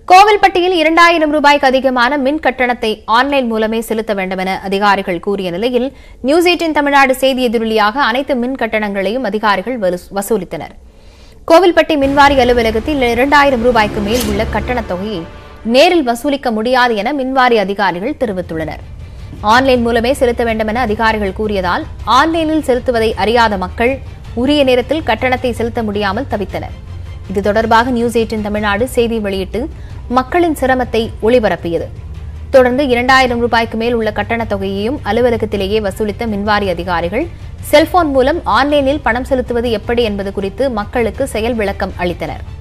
கோவில்பட்டியில் இரண்டாயிரம் ரூபாய்க்கு அதிகமான மின் கட்டணத்தை ஆன்லைன் மூலமே செலுத்த வேண்டும் என அதிகாரிகள் கூறிய நிலையில் நியூஸ் எயிட்டின் தமிழ்நாடு செய்தி எதிரொலியாக அனைத்து மின் கட்டணங்களையும் அதிகாரிகள் வலு- வசூலித்தனர் கோவில்பட்டி மின்வாரி அலுவலகத்தில் இரண்டாயிரம் ரூபாய்க்கு மேல் உள்ள கட்டணத் தொகையை நேரில் வசூலிக்க முடியாது என மின்வாரி அதிகாரிகள் தெரிவித்துள்ளனர் ஆன்லைன் மூலமே செலுத்த வேண்டும் என அதிகாரிகள் கூறியதால் ஆன்லைனில் செலுத்துவதை அறியாத மக்கள் உரிய நேரத்தில் கட்டணத்தை செலுத்த முடியாமல் தவித்தனர் இது தொடர்பாக நியூஸ் எயிட்டின் தமிழ்நாடு செய்தி வெளியிட்டு மக்களின் சிரமத்தை ஒளிபரப்பியது தொடர்ந்து இரண்டாயிரம் ரூபாய்க்கு மேல் உள்ள கட்டணத் தொகையையும் அலுவலகத்திலேயே வசூலித்த மின்வாரி அதிகாரிகள் செல்போன் மூலம் ஆன்லைனில் பணம் செலுத்துவது எப்படி என்பது குறித்து மக்களுக்கு செயல் விளக்கம் அளித்தனர்